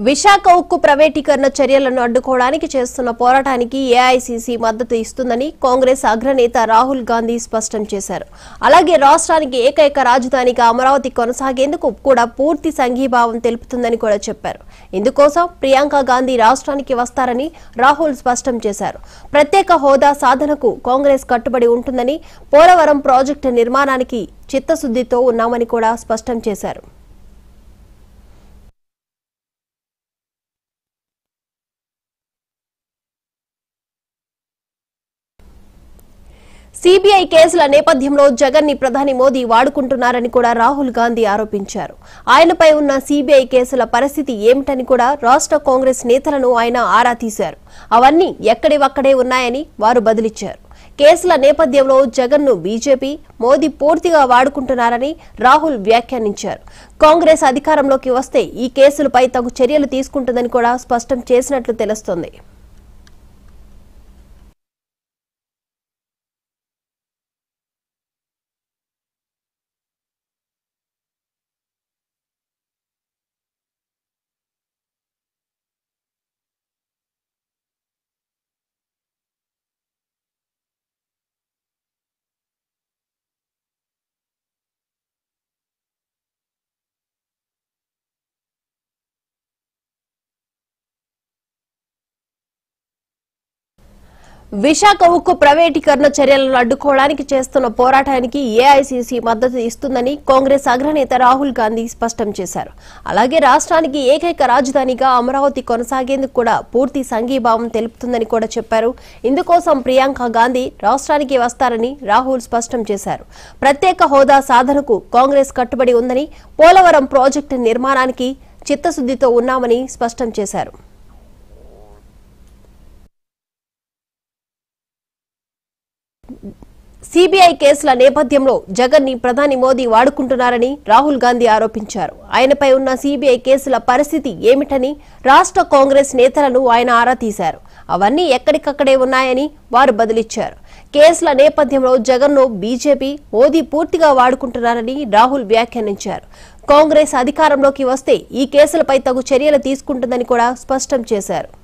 విశాఖ ఉక్కు ప్రైవేటీకరణ చర్యలను అడ్డుకోవడానికి చేస్తున్న పోరాటానికి ఏఐసీసీ మద్దతు ఇస్తుందని కాంగ్రెస్ అగ్రనేత రాహుల్ గాంధీ స్పష్టం చేశారు అలాగే రాష్ట్రానికి ఏకైక రాజధానిగా అమరావతి కొనసాగేందుకు కూడా పూర్తి సంఘీభావం తెలుపుతుందని కూడా చెప్పారు ఇందుకోసం ప్రియాంక గాంధీ రాష్ట్రానికి వస్తారని రాహుల్ స్పష్టం చేశారు ప్రత్యేక హోదా సాధనకు కాంగ్రెస్ కట్టుబడి ఉంటుందని పోలవరం ప్రాజెక్టు నిర్మాణానికి చిత్తశుద్దితో ఉన్నామని కూడా స్పష్టం చేశారు సిబిఐ కేసుల నేపథ్యంలో జగన్ ని ప్రధాని మోదీ వాడుకుంటున్నారని కూడా రాహుల్ గాంధీ ఆరోపించారు ఆయనపై ఉన్న సిబిఐ కేసుల పరిస్థితి ఏమిటని కూడా రాష్ట్ర కాంగ్రెస్ నేతలను ఆయన ఆరా తీశారు అవన్నీ ఎక్కడివక్కడే ఉన్నాయని వారు బదిలిచ్చారు కేసుల నేపథ్యంలో జగన్ ను బీజేపీ మోదీ పూర్తిగా వాడుకుంటున్నారని రాహుల్ వ్యాఖ్యానించారు కాంగ్రెస్ అధికారంలోకి వస్తే ఈ కేసులపై తగు చర్యలు తీసుకుంటుందని కూడా స్పష్టం చేసినట్లు తెలుస్తోంది విశాఖ ఉక్కు ప్రైవేటీకరణ చర్యలను అడ్డుకోవడానికి చేస్తున్న పోరాటానికి ఏఐసీసీ మద్దతు ఇస్తుందని కాంగ్రెస్ అగ్రనేత రాహుల్ గాంధీ స్పష్టం చేశారు అలాగే రాష్ట్రానికి ఏకైక రాజధానిగా అమరావతి కొనసాగేందుకు కూడా పూర్తి సంఘీభావం తెలుపుతుందని కూడా చెప్పారు ఇందుకోసం ప్రియాంక గాంధీ రాష్ట్రానికి వస్తారని రాహుల్ స్పష్టం చేశారు ప్రత్యేక హోదా సాధనకు కాంగ్రెస్ కట్టుబడి ఉందని పోలవరం ప్రాజెక్టు నిర్మాణానికి చిత్తశుద్దితో ఉన్నామని స్పష్టం చేశారు సిబిఐ కేసుల నేపథ్యంలో జగన్ ని ప్రధాని మోదీ వాడుకుంటున్నారని రాహుల్ గాంధీ ఆరోపించారు ఆయనపై ఉన్న సిబిఐ కేసుల పరిస్థితి ఏమిటని రాష్ట్ర కాంగ్రెస్ నేతలను ఆయన ఆరా తీశారు అవన్నీ ఎక్కడికక్కడే ఉన్నాయని వారు బదిలిచ్చారు కేసుల నేపథ్యంలో జగన్ ను బీజేపీ మోదీ పూర్తిగా వాడుకుంటున్నారని రాహుల్ వ్యాఖ్యానించారు కాంగ్రెస్ అధికారంలోకి వస్తే ఈ కేసులపై తగు చర్యలు తీసుకుంటుందని కూడా స్పష్టం చేశారు